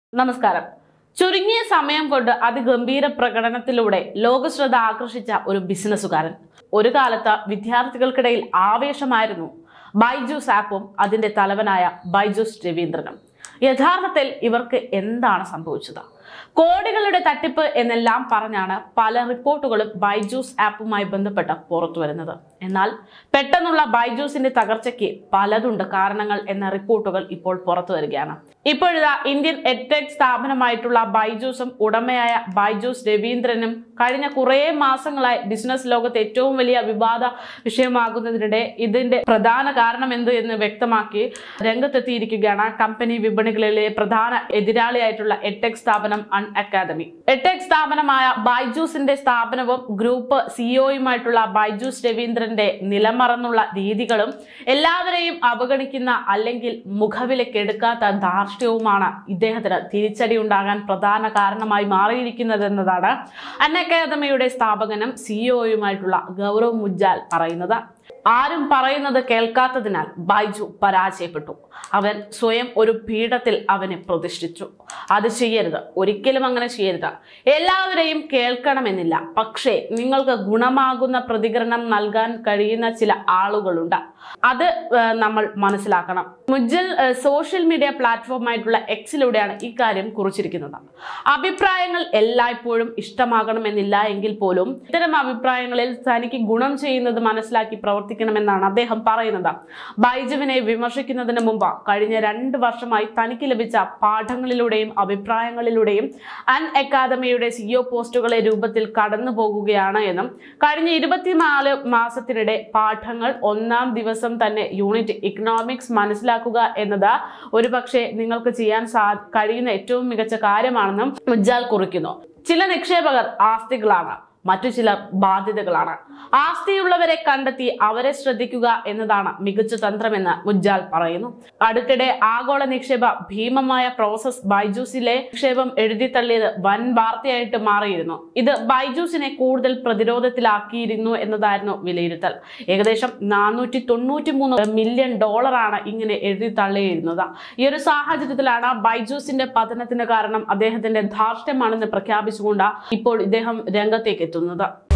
നമസ്കാരം ചുരുങ്ങിയ സമയം കൊണ്ട് അതിഗംഭീര പ്രകടനത്തിലൂടെ ലോകശ്രദ്ധ ആകർഷിച്ച ഒരു ബിസിനസ്സുകാരൻ ഒരു കാലത്ത് വിദ്യാർത്ഥികൾക്കിടയിൽ ആവേശമായിരുന്നു ബൈജൂസ് ആപ്പും അതിന്റെ തലവനായ ബൈജൂസ് രവീന്ദ്രനും യഥാർത്ഥത്തിൽ ഇവർക്ക് എന്താണ് സംഭവിച്ചത് കോടികളുടെ തട്ടിപ്പ് എന്നെല്ലാം പറഞ്ഞാണ് പല റിപ്പോർട്ടുകളും ബൈജൂസ് ആപ്പുമായി ബന്ധപ്പെട്ട് പുറത്തു വരുന്നത് എന്നാൽ പെട്ടെന്നുള്ള ബൈജൂസിന്റെ തകർച്ചയ്ക്ക് പലതുണ്ട് കാരണങ്ങൾ എന്ന റിപ്പോർട്ടുകൾ ഇപ്പോൾ പുറത്തു വരികയാണ് ഇപ്പോഴിതാ ഇന്ത്യൻ എഡ്ടെക് സ്ഥാപനമായിട്ടുള്ള ബൈജൂസും ഉടമയായ ബൈജൂസ് രവീന്ദ്രനും കഴിഞ്ഞ കുറേ മാസങ്ങളായി ബിസിനസ് ലോകത്ത് ഏറ്റവും വലിയ വിവാദ വിഷയമാകുന്നതിനിടെ ഇതിന്റെ പ്രധാന കാരണം എന്ത് എന്ന് വ്യക്തമാക്കി രംഗത്തെത്തിയിരിക്കുകയാണ് കമ്പനി വിപണികളിലെ പ്രധാന എതിരാളിയായിട്ടുള്ള എഡ്ടെക് സ്ഥാപനം അൺ അക്കാദമി എഡ്ടെക് സ്ഥാപനമായ ബൈജൂസിന്റെ സ്ഥാപനവും ഗ്രൂപ്പ് സിഇഒയുമായിട്ടുള്ള ബൈജൂസ് രവീന്ദ്രന്റെ നിലമറന്നുള്ള രീതികളും എല്ലാവരെയും അവഗണിക്കുന്ന അല്ലെങ്കിൽ മുഖവിലക്കെടുക്കാത്ത ധാർഷ്ട്യവുമാണ് ഇദ്ദേഹത്തിന് തിരിച്ചടി ഉണ്ടാകാൻ പ്രധാന കാരണമായി മാറിയിരിക്കുന്നതെന്നതാണ് അൺ അക്കാദമിയുടെ സ്ഥാപകനും സിഇഒയുമായിട്ടുള്ള ഗൗരവ് മുജ്ജാൽ പറയുന്നത് ആരും പറയുന്നത് കേൾക്കാത്തതിനാൽ ബൈജു പരാജയപ്പെട്ടു അവൻ സ്വയം ഒരു പീഠത്തിൽ അവനെ പ്രതിഷ്ഠിച്ചു അത് ചെയ്യരുത് ഒരിക്കലും അങ്ങനെ ചെയ്യരുത് എല്ലാവരെയും കേൾക്കണമെന്നില്ല പക്ഷേ നിങ്ങൾക്ക് ഗുണമാകുന്ന പ്രതികരണം നൽകാൻ കഴിയുന്ന ചില ആളുകളുണ്ട് അത് ഏർ, നമ്മൾ മനസ്സിലാക്കണം മുജ്ജൽ ഏർ, സോഷ്യൽ മീഡിയ പ്ലാറ്റ്ഫോമായിട്ടുള്ള എക്സിലൂടെയാണ് ഈ കാര്യം കുറിച്ചിരിക്കുന്നത് അഭിപ്രായങ്ങൾ എല്ലായ്പ്പോഴും ഇഷ്ടമാകണമെന്നില്ല എങ്കിൽ പോലും ഇത്തരം അഭിപ്രായങ്ങളിൽ തനിക്ക് ഗുണം ചെയ്യുന്നത് മനസ്സിലാക്കി പ്രവർത്തിക്കണമെന്നാണ് അദ്ദേഹം പറയുന്നത് ബൈജുവിനെ വിമർശിക്കുന്നതിന് മുമ്പ് കഴിഞ്ഞ രണ്ട് വർഷമായി തനിക്ക് ലഭിച്ച പാഠങ്ങളിലൂടെയും അഭിപ്രായങ്ങളിലൂടെയും അൻ അക്കാദമിയുടെ സിഇഒ പോസ്റ്റുകളെ രൂപത്തിൽ കടന്നു പോകുകയാണ് എന്നും കഴിഞ്ഞ ഇരുപത്തിനാല് മാസത്തിനിടെ പാഠങ്ങൾ ഒന്നാം ദിവസം തന്നെ യൂണിറ്റ് ഇക്കണോമിക്സ് മനസ്സിലാക്കുക എന്നത് ഒരുപക്ഷെ നിങ്ങൾക്ക് ചെയ്യാൻ സാ കഴിയുന്ന ഏറ്റവും മികച്ച കാര്യമാണെന്നും മുജ്ജാൽ കുറിക്കുന്നു ചില നിക്ഷേപകർ ആസ്തികളാണ് മറ്റു ചിലർ ബാധ്യതകളാണ് ആസ്തിയുള്ളവരെ കണ്ടെത്തി അവരെ ശ്രദ്ധിക്കുക എന്നതാണ് മികച്ച തന്ത്രമെന്ന് മുജ്ജാൽ പറയുന്നു അടുത്തിടെ ആഗോള നിക്ഷേപ ഭീമമായ പ്രോസസ് ബൈജൂസിലെ നിക്ഷേപം എഴുതിത്തള്ളിയത് വൻ വാർത്തയായിട്ട് മാറിയിരുന്നു ഇത് ബൈജൂസിനെ കൂടുതൽ പ്രതിരോധത്തിലാക്കിയിരുന്നു എന്നതായിരുന്നു വിലയിരുത്തൽ ഏകദേശം നാനൂറ്റി തൊണ്ണൂറ്റി മൂന്ന് മില്യൺ ഡോളറാണ് ഇങ്ങനെ എഴുതി തള്ളിയിരുന്നത് ഈ ഒരു സാഹചര്യത്തിലാണ് ബൈജൂസിന്റെ പതനത്തിന് കാരണം അദ്ദേഹത്തിന്റെ ധാർഷ്ട്യമാണെന്ന് പ്രഖ്യാപിച്ചുകൊണ്ട് ഇപ്പോൾ ഇദ്ദേഹം രംഗത്തേക്ക് എത്തുന്നത്